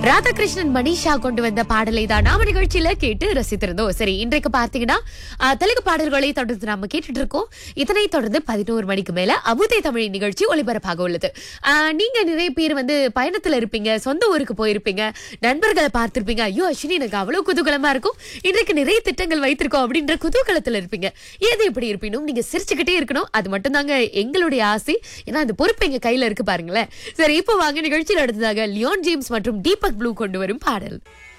ராதாகிருஷ்ணன் மணிஷா கொண்டு வந்த பாடலை தான் நாம நிகழ்ச்சியில கேட்டு ரசித்திருந்தோம் சரி இன்றைக்கு பார்த்தீங்கன்னா ஆஹ், தெலுங்கு பாடல்களை தொடர்ந்து நாம கேட்டுட்டு இருக்கோம் இதனை தொடர்ந்து பதினோரு மணிக்கு மேல அமுதே தமிழ் நிகழ்ச்சி ஒளிபரப்பாக உள்ளது ஆஹ், நீங்க நிறைய பேர் வந்து பயணத்துல இருப்பீங்க சொந்த ஊருக்கு போயிருப்பீங்க நண்பர்களை பார்த்திருப்பீங்க ஐயோ அஸ்வினி எனக்கு அவ்வளவு குதூகலமா இருக்கும் இன்றைக்கு நிறைய திட்டங்கள் வைத்திருக்கோம் அப்படின்ற குதூகலத்துல இருப்பீங்க ஏது எப்படி இருப்பினும் நீங்க சிரிச்சுக்கிட்டே இருக்கணும் அது மட்டும்தாங்க எங்களுடைய ஆசை ஏன்னா அந்த பொறுப்பு எங்க கையில இருக்கு பாருங்களேன் சரி இப்போ வாங்க நிகழ்ச்சியில் அடுத்ததாக லியோன் ஜேம்ஸ் மற்றும் தீபக் ப்ளூ கொண்டு வரும் பாடல்